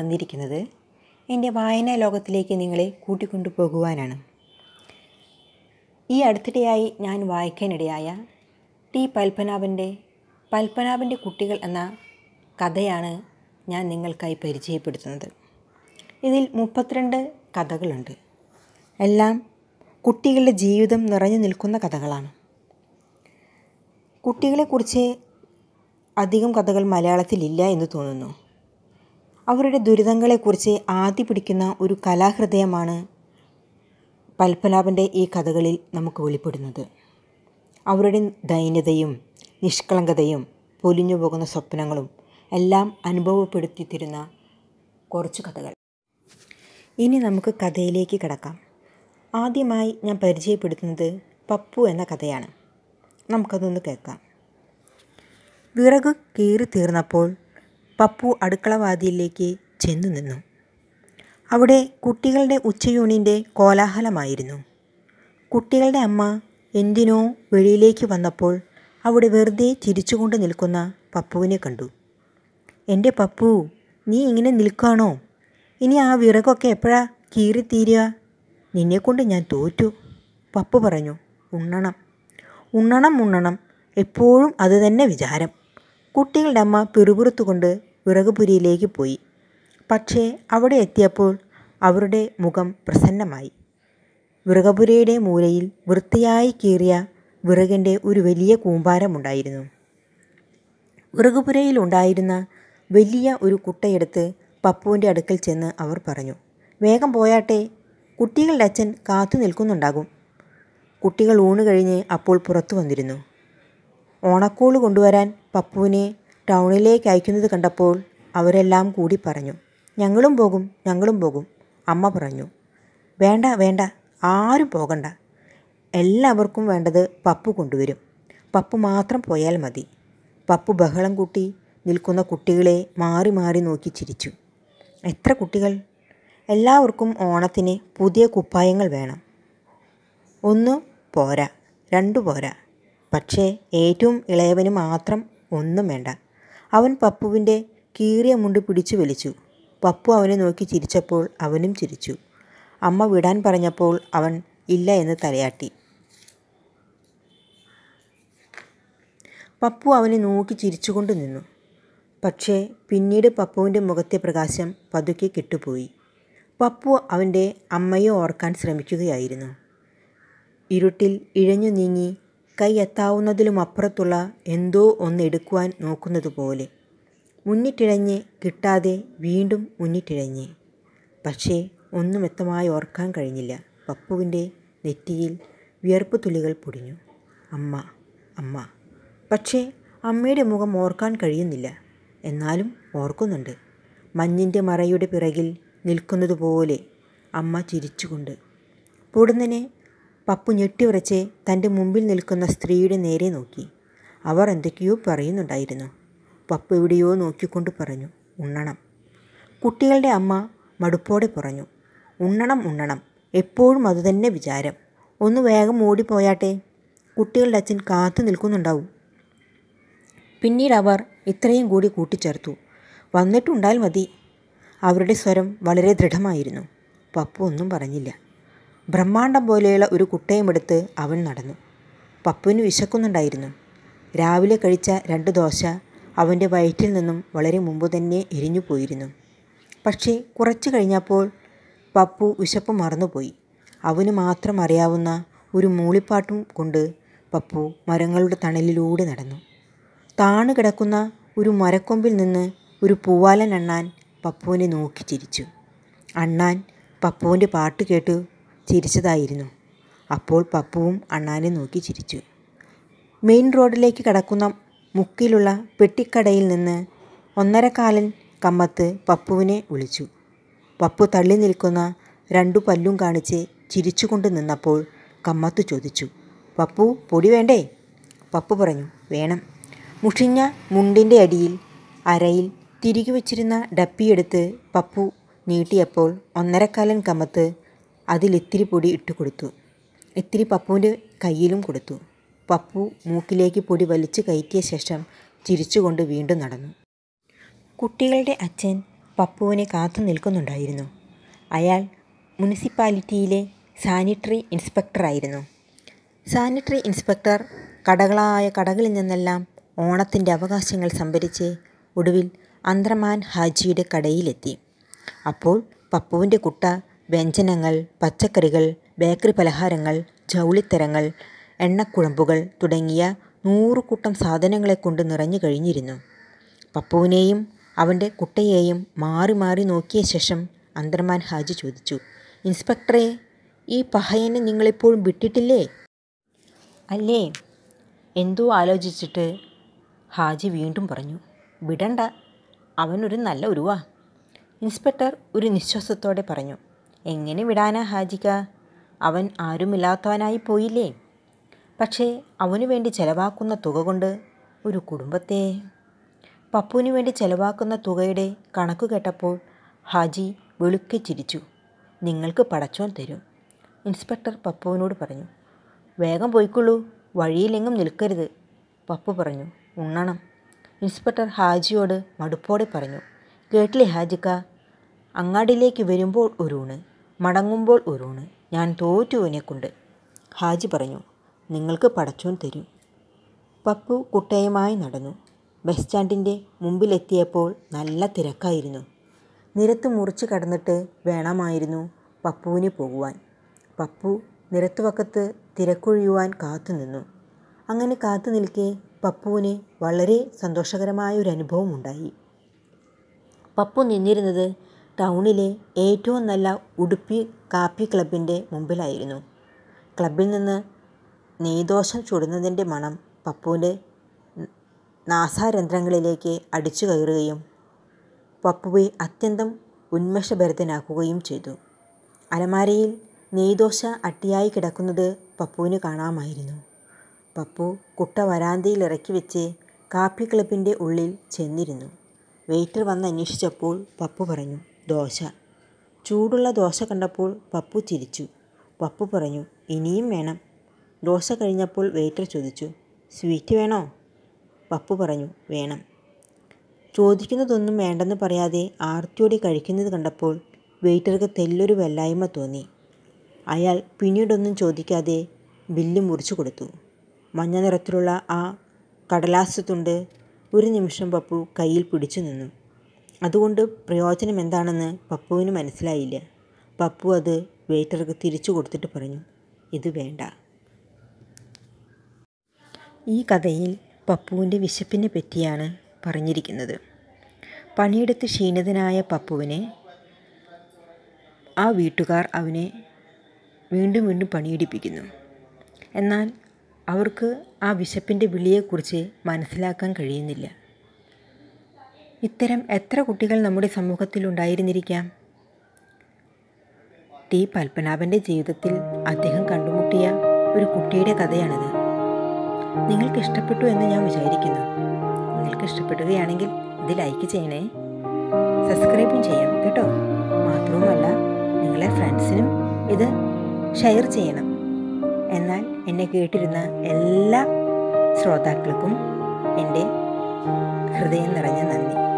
വന്നിരിക്കുന്നത് എൻ്റെ വായനാ ലോകത്തിലേക്ക് നിങ്ങളെ കൂട്ടിക്കൊണ്ടു പോകുവാനാണ് ഈ അടുത്തിടെയായി ഞാൻ വായിക്കാനിടയായ ടി പത്മനാഭൻ്റെ പത്മനാഭൻ്റെ കുട്ടികൾ എന്ന കഥയാണ് ഞാൻ നിങ്ങൾക്കായി പരിചയപ്പെടുത്തുന്നത് ഇതിൽ മുപ്പത്തിരണ്ട് കഥകളുണ്ട് എല്ലാം കുട്ടികളുടെ ജീവിതം നിറഞ്ഞു നിൽക്കുന്ന കഥകളാണ് കുട്ടികളെക്കുറിച്ച് അധികം കഥകൾ മലയാളത്തിലില്ല എന്ന് തോന്നുന്നു അവരുടെ ദുരിതങ്ങളെക്കുറിച്ച് ആദ്യ പിടിക്കുന്ന ഒരു കലാഹൃദയമാണ് പത്മനാഭൻ്റെ ഈ കഥകളിൽ നമുക്ക് വെളിപ്പെടുന്നത് അവരുടെ ദൈന്യതയും നിഷ്കളങ്കതയും പൊലിഞ്ഞു പോകുന്ന സ്വപ്നങ്ങളും എല്ലാം അനുഭവപ്പെടുത്തി തരുന്ന കുറച്ച് കഥകൾ ഇനി നമുക്ക് കഥയിലേക്ക് കിടക്കാം ആദ്യമായി ഞാൻ പരിചയപ്പെടുത്തുന്നത് പപ്പു എന്ന കഥയാണ് നമുക്കതൊന്ന് കേൾക്കാം വിറക് കീറി തീർന്നപ്പോൾ പപ്പു അടുക്കളവാതിലിലേക്ക് ചെന്നു നിന്നു അവിടെ കുട്ടികളുടെ ഉച്ചയൂണിൻ്റെ കോലാഹലമായിരുന്നു കുട്ടികളുടെ അമ്മ എന്തിനോ വെളിയിലേക്ക് വന്നപ്പോൾ അവിടെ വെറുതെ ചിരിച്ചുകൊണ്ട് നിൽക്കുന്ന പപ്പുവിനെ കണ്ടു എൻ്റെ പപ്പു നീ ഇങ്ങനെ നിൽക്കുകയാണോ ഇനി ആ വിറകൊക്കെ എപ്പോഴാ കീറിത്തീരുക നിന്നെക്കൊണ്ട് ഞാൻ തോറ്റു പപ്പു പറഞ്ഞു ഉണ്ണണം ഉണ്ണണം ഉണ്ണണം എപ്പോഴും അത് തന്നെ വിചാരം കുട്ടികളുടെ അമ്മ പിറുപിറുത്തുകൊണ്ട് വിറകുപുരിയിലേക്ക് പോയി പക്ഷേ അവിടെ എത്തിയപ്പോൾ അവരുടെ മുഖം പ്രസന്നമായി വിറകപുരയുടെ മൂലയിൽ വൃത്തിയായി കീറിയ വിറകിൻ്റെ ഒരു വലിയ കൂമ്പാരമുണ്ടായിരുന്നു വിറകുപുരയിലുണ്ടായിരുന്ന വലിയ ഒരു കുട്ടയെടുത്ത് പപ്പുവിൻ്റെ അടുക്കൽ ചെന്ന് അവർ പറഞ്ഞു വേഗം പോയാട്ടെ കുട്ടികളുടെ അച്ഛൻ കാത്തു നിൽക്കുന്നുണ്ടാകും കുട്ടികൾ ഊണ് കഴിഞ്ഞ് അപ്പോൾ പുറത്തു വന്നിരുന്നു ഓണക്കോള് കൊണ്ടുവരാൻ പപ്പുവിനെ ടൗണിലേക്ക് അയക്കുന്നത് കണ്ടപ്പോൾ അവരെല്ലാം കൂടി പറഞ്ഞു ഞങ്ങളും പോകും ഞങ്ങളും പോകും അമ്മ പറഞ്ഞു വേണ്ട വേണ്ട ആരും പോകണ്ട എല്ലാവർക്കും വേണ്ടത് പപ്പു കൊണ്ടുവരും പപ്പു മാത്രം പോയാൽ മതി പപ്പു ബഹളം കൂട്ടി നിൽക്കുന്ന കുട്ടികളെ മാറി മാറി നോക്കി ചിരിച്ചു എത്ര കുട്ടികൾ എല്ലാവർക്കും ഓണത്തിന് പുതിയ കുപ്പായങ്ങൾ വേണം ഒന്ന് പോരാ രണ്ടു പോരാ പക്ഷേ ഏറ്റവും ഇളയവന് മാത്രം ഒന്നും വേണ്ട അവൻ പപ്പുവിൻ്റെ കീറിയ മുണ്ട് പിടിച്ചു വലിച്ചു പപ്പു അവനെ നോക്കി ചിരിച്ചപ്പോൾ അവനും ചിരിച്ചു അമ്മ വിടാൻ പറഞ്ഞപ്പോൾ അവൻ ഇല്ല എന്ന് തലയാട്ടി പപ്പു അവനെ നോക്കി ചിരിച്ചുകൊണ്ട് നിന്നു പക്ഷേ പിന്നീട് പപ്പുവിൻ്റെ മുഖത്തെ പ്രകാശം പതുക്കെ കെട്ടുപോയി പപ്പു അവൻ്റെ അമ്മയെ ഓർക്കാൻ ശ്രമിക്കുകയായിരുന്നു ഇരുട്ടിൽ ഇഴഞ്ഞു നീങ്ങി കൈ എത്താവുന്നതിലും അപ്പുറത്തുള്ള എന്തോ ഒന്ന് എടുക്കുവാൻ നോക്കുന്നതുപോലെ മുന്നിട്ടിഴഞ്ഞ് കിട്ടാതെ വീണ്ടും മുന്നിട്ടിഴഞ്ഞ് പക്ഷേ ഒന്നും വ്യക്തമായി ഓർക്കാൻ കഴിഞ്ഞില്ല പപ്പുവിൻ്റെ നെറ്റിയിൽ വിയർപ്പ് തുള്ളികൾ പൊടിഞ്ഞു അമ്മ അമ്മ പക്ഷേ അമ്മയുടെ മുഖം ഓർക്കാൻ കഴിയുന്നില്ല എന്നാലും ഓർക്കുന്നുണ്ട് മഞ്ഞിൻ്റെ മറയുടെ പിറകിൽ നിൽക്കുന്നതുപോലെ അമ്മ ചിരിച്ചുകൊണ്ട് പൊടുന്നനെ പപ്പു ഞെട്ടിവിറച്ച് തൻ്റെ മുമ്പിൽ നിൽക്കുന്ന സ്ത്രീയുടെ നേരെ നോക്കി അവർ എന്തൊക്കെയോ പറയുന്നുണ്ടായിരുന്നു പപ്പു എവിടെയോ നോക്കിക്കൊണ്ട് പറഞ്ഞു ഉണ്ണണം കുട്ടികളുടെ അമ്മ മടുപ്പോടെ പറഞ്ഞു ഉണ്ണണം ഉണ്ണണം എപ്പോഴും അതുതന്നെ വിചാരം ഒന്ന് വേഗം ഓടിപ്പോയാട്ടെ കുട്ടികളുടെ അച്ഛൻ കാത്തു നിൽക്കുന്നുണ്ടാവും പിന്നീട് അവർ ഇത്രയും കൂടി കൂട്ടിച്ചേർത്തു വന്നിട്ടുണ്ടാൽ മതി അവരുടെ സ്വരം വളരെ ദൃഢമായിരുന്നു പപ്പു ഒന്നും പറഞ്ഞില്ല ബ്രഹ്മാണ്ടം പോലെയുള്ള ഒരു കുട്ടയുമെടുത്ത് അവൻ നടന്നു പപ്പുവിന് വിശക്കുന്നുണ്ടായിരുന്നു രാവിലെ കഴിച്ച രണ്ട് ദോശ അവൻ്റെ വയറ്റിൽ നിന്നും വളരെ മുമ്പ് തന്നെ എരിഞ്ഞു പോയിരുന്നു പക്ഷേ കുറച്ചു കഴിഞ്ഞപ്പോൾ പപ്പു വിശപ്പ് മറന്നുപോയി അവന് മാത്രം അറിയാവുന്ന ഒരു മൂളിപ്പാട്ടും കൊണ്ട് പപ്പു മരങ്ങളുടെ തണലിലൂടെ നടന്നു താണു കിടക്കുന്ന ഒരു മരക്കൊമ്പിൽ നിന്ന് ഒരു പൂവാലൻ അണ്ണാൻ പപ്പുവിനെ നോക്കി ചിരിച്ചു അണ്ണാൻ പപ്പുവിൻ്റെ പാട്ട് കേട്ട് ചിരിച്ചതായിരുന്നു അപ്പോൾ പപ്പുവും അണ്ണാനെ നോക്കി ചിരിച്ചു മെയിൻ റോഡിലേക്ക് കടക്കുന്ന മുക്കിലുള്ള പെട്ടിക്കടയിൽ നിന്ന് ഒന്നരക്കാലൻ കമ്മത്ത് പപ്പുവിനെ വിളിച്ചു പപ്പു തള്ളി നിൽക്കുന്ന രണ്ടു പല്ലും കാണിച്ച് ചിരിച്ചുകൊണ്ട് നിന്നപ്പോൾ കമ്മത്ത് ചോദിച്ചു പപ്പു പൊടി വേണ്ടേ പപ്പു പറഞ്ഞു വേണം മുഷിഞ്ഞ മുണ്ടിൻ്റെ അടിയിൽ അരയിൽ തിരികെ വച്ചിരുന്ന ഡപ്പിയെടുത്ത് പപ്പു നീട്ടിയപ്പോൾ ഒന്നരക്കാലൻ കമ്മത്ത് അതിലിത്തിരി പൊടി ഇട്ട് കൊടുത്തു ഇത്തിരി പപ്പുവിൻ്റെ കയ്യിലും കൊടുത്തു പപ്പു മൂക്കിലേക്ക് പൊടി വലിച്ചു കയറ്റിയ ശേഷം ചിരിച്ചുകൊണ്ട് വീണ്ടും നടന്നു കുട്ടികളുടെ അച്ഛൻ പപ്പുവിനെ കാത്തു നിൽക്കുന്നുണ്ടായിരുന്നു അയാൾ മുനിസിപ്പാലിറ്റിയിലെ സാനിറ്ററി ഇൻസ്പെക്ടറായിരുന്നു സാനിറ്ററി ഇൻസ്പെക്ടർ കടകളായ കടകളിൽ നിന്നെല്ലാം ഓണത്തിൻ്റെ അവകാശങ്ങൾ സംഭരിച്ച് ഒടുവിൽ അന്ത്രമാൻ ഹാജിയുടെ കടയിലെത്തി അപ്പോൾ പപ്പുവിൻ്റെ കുട്ട വ്യഞ്ജനങ്ങൾ പച്ചക്കറികൾ ബേക്കറി പലഹാരങ്ങൾ ജൗളിത്തരങ്ങൾ എണ്ണക്കുഴമ്പുകൾ തുടങ്ങിയ നൂറുകൂട്ടം സാധനങ്ങളെ കൊണ്ട് നിറഞ്ഞു കഴിഞ്ഞിരുന്നു പപ്പുവിനെയും അവൻ്റെ കുട്ടയെയും മാറി മാറി നോക്കിയ ശേഷം അന്തർമാൻ ഹാജി ചോദിച്ചു ഇൻസ്പെക്ടറെ ഈ പഹയനെ നിങ്ങളിപ്പോഴും വിട്ടിട്ടില്ലേ അല്ലേ എന്തോ ആലോചിച്ചിട്ട് ഹാജി വീണ്ടും പറഞ്ഞു വിടണ്ട അവനൊരു നല്ല ഉരുവാ ഇൻസ്പെക്ടർ ഒരു നിശ്വാസത്തോടെ പറഞ്ഞു എങ്ങനെ വിടാനാ ഹാജിക അവൻ ആരുമില്ലാത്തവനായി പോയില്ലേ പക്ഷേ അവനു വേണ്ടി ചെലവാക്കുന്ന തുക കൊണ്ട് ഒരു കുടുംബത്തെ പപ്പുവിന് വേണ്ടി ചെലവാക്കുന്ന തുകയുടെ കണക്ക് കേട്ടപ്പോൾ ഹാജി വെളുക്കെ ചിരിച്ചു നിങ്ങൾക്ക് പടച്ചോൻ തരും ഇൻസ്പെക്ടർ പപ്പുവിനോട് പറഞ്ഞു വേഗം പോയിക്കൊള്ളൂ വഴിയിലെങ്ങും നിൽക്കരുത് പപ്പു പറഞ്ഞു ഉണ്ണണം ഇൻസ്പെക്ടർ ഹാജിയോട് മടുപ്പോടെ പറഞ്ഞു കേട്ടില്ലേ ഹാജിക്ക അങ്ങാടിയിലേക്ക് വരുമ്പോൾ ഒരൂണ് മടങ്ങുമ്പോൾ ഒരൂണ് ഞാൻ തോറ്റുവിനെ കൊണ്ട് ഹാജി പറഞ്ഞു നിങ്ങൾക്ക് പടച്ചോൻ തരും പപ്പു കുട്ടയുമായി നടന്നു ബസ് സ്റ്റാൻഡിൻ്റെ മുമ്പിലെത്തിയപ്പോൾ നല്ല തിരക്കായിരുന്നു നിരത്ത് മുറിച്ച് കടന്നിട്ട് വേണമായിരുന്നു പപ്പുവിന് പോകുവാൻ പപ്പു നിരത്തുവക്കത്ത് തിരക്കൊഴിയുവാൻ കാത്തു നിന്നു അങ്ങനെ കാത്തു നിൽക്കെ പപ്പുവിന് വളരെ സന്തോഷകരമായ ഒരു അനുഭവം ഉണ്ടായി പപ്പു നിന്നിരുന്നത് ടൗണിലെ ഏറ്റവും നല്ല ഉടുപ്പി കാപ്പി ക്ലബിൻ്റെ മുമ്പിലായിരുന്നു ക്ലബിൽ നിന്ന് നെയ്ദോശം ചുടുന്നതിൻ്റെ മണം പപ്പുവിൻ്റെ നാസാരന്ധ്രങ്ങളിലേക്ക് അടിച്ചു കയറുകയും പപ്പുവെ അത്യന്തം ഉന്മേഷഭരിതനാക്കുകയും ചെയ്തു അലമാരയിൽ നെയ്ദോശ അട്ടിയായി കിടക്കുന്നത് പപ്പുവിന് കാണാമായിരുന്നു പപ്പു കുട്ട വരാന്തയിൽ ഇറക്കി വെച്ച് കാപ്പി ക്ലബിൻ്റെ ഉള്ളിൽ ചെന്നിരുന്നു വെയിറ്റർ വന്ന് അന്വേഷിച്ചപ്പോൾ പപ്പു പറഞ്ഞു ദോശ ചൂടുള്ള ദോശ കണ്ടപ്പോൾ പപ്പു ചിരിച്ചു പപ്പു പറഞ്ഞു ഇനിയും വേണം ദോശ കഴിഞ്ഞപ്പോൾ വെയിറ്റർ ചോദിച്ചു സ്വീറ്റ് വേണോ പപ്പു പറഞ്ഞു വേണം ചോദിക്കുന്നതൊന്നും വേണ്ടെന്ന് പറയാതെ ആർത്തിയോടെ കഴിക്കുന്നത് കണ്ടപ്പോൾ വെയിറ്റർക്ക് തെല്ലൊരു വെല്ലായ്മ തോന്നി അയാൾ പിന്നീടൊന്നും ചോദിക്കാതെ ബില്ല് മുറിച്ചു കൊടുത്തു മഞ്ഞ നിറത്തിലുള്ള ആ കടലാസ് തുണ്ട് ഒരു നിമിഷം പപ്പു കയ്യിൽ പിടിച്ചു നിന്നു അതുകൊണ്ട് പ്രയോജനം എന്താണെന്ന് പപ്പുവിന് മനസ്സിലായില്ല പപ്പു അത് വെയിറ്റർക്ക് തിരിച്ചു കൊടുത്തിട്ട് പറഞ്ഞു ഇത് വേണ്ട ഈ കഥയിൽ പപ്പുവിൻ്റെ വിശപ്പിനെ പറ്റിയാണ് പറഞ്ഞിരിക്കുന്നത് പണിയെടുത്ത് ക്ഷീണിതനായ പപ്പുവിനെ ആ വീട്ടുകാർ അവനെ വീണ്ടും വീണ്ടും പണിയെടുപ്പിക്കുന്നു എന്നാൽ അവർക്ക് ആ വിശപ്പിൻ്റെ വിളിയെക്കുറിച്ച് മനസ്സിലാക്കാൻ കഴിയുന്നില്ല ഇത്തരം എത്ര കുട്ടികൾ നമ്മുടെ സമൂഹത്തിൽ ഉണ്ടായിരുന്നിരിക്കാം ടി പത്മനാഭൻ്റെ ജീവിതത്തിൽ അദ്ദേഹം കണ്ടുമുട്ടിയ ഒരു കുട്ടിയുടെ കഥയാണിത് നിങ്ങൾക്ക് ഇഷ്ടപ്പെട്ടു എന്ന് ഞാൻ വിചാരിക്കുന്നു നിങ്ങൾക്ക് ഇഷ്ടപ്പെടുകയാണെങ്കിൽ ഇത് ലൈക്ക് ചെയ്യണേ സബ്സ്ക്രൈബും ചെയ്യണം കേട്ടോ മാത്രവുമല്ല നിങ്ങളെ ഫ്രണ്ട്സിനും ഇത് ഷെയർ ചെയ്യണം എന്നാൽ എന്നെ കേട്ടിരുന്ന എല്ലാ ശ്രോതാക്കൾക്കും എൻ്റെ ഹൃദയം നിറഞ്ഞ നന്ദി